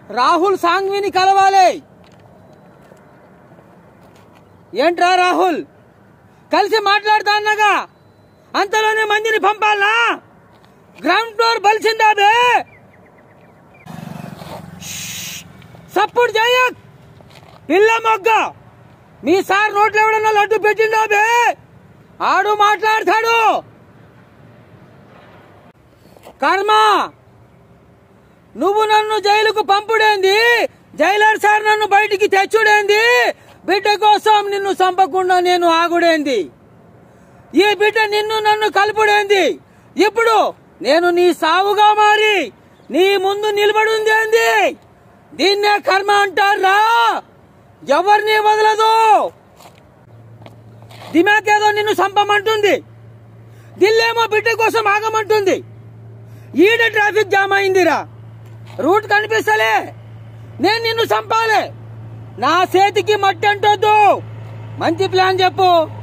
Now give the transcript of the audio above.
రాహుల్ సాంఘ్విని కలవాలి ఏంట్రా రాహుల్ కలిసి మాట్లాడుతా అన్నగా అంతలోనే మందిని పంపాలా గ్రౌండ్ ఫ్లోర్ బలిసిందా బే సప్పుడు చేయక్ పిల్ల మొగ్గ మీ సార్ నోట్లో ఎవడన్నా లడ్డు పెట్టిందా బే ఆడు మాట్లాడతాడు కర్మ నువ్వు నన్ను జైలుకు పంపుడేంది జైలర్ సార్ నన్ను బయటికి తెచ్చుడేంది బిడ్డ కోసం నిన్ను చంపకుండా నేను ఆగుడేంది ఈ బిడ్డ నిన్ను నన్ను కలుపుడేంది ఇప్పుడు నేను నీ సావుగా మారి నీ ముందు నిలబడింది ఏంది దీన్నే కర్మ అంటారా ఎవరిని వదలదు దిమాకేదో నిన్ను చంపమంటుంది దిల్లేమో బిడ్డ కోసం ఆగమంటుంది ఈడ ట్రాఫిక్ జామ్ అయిందిరా రూట్ కనిపిస్తలే నేను నిన్ను చంపాలి నా చేతికి మట్టి అంటొద్దు మంచి ప్లాన్ చెప్పు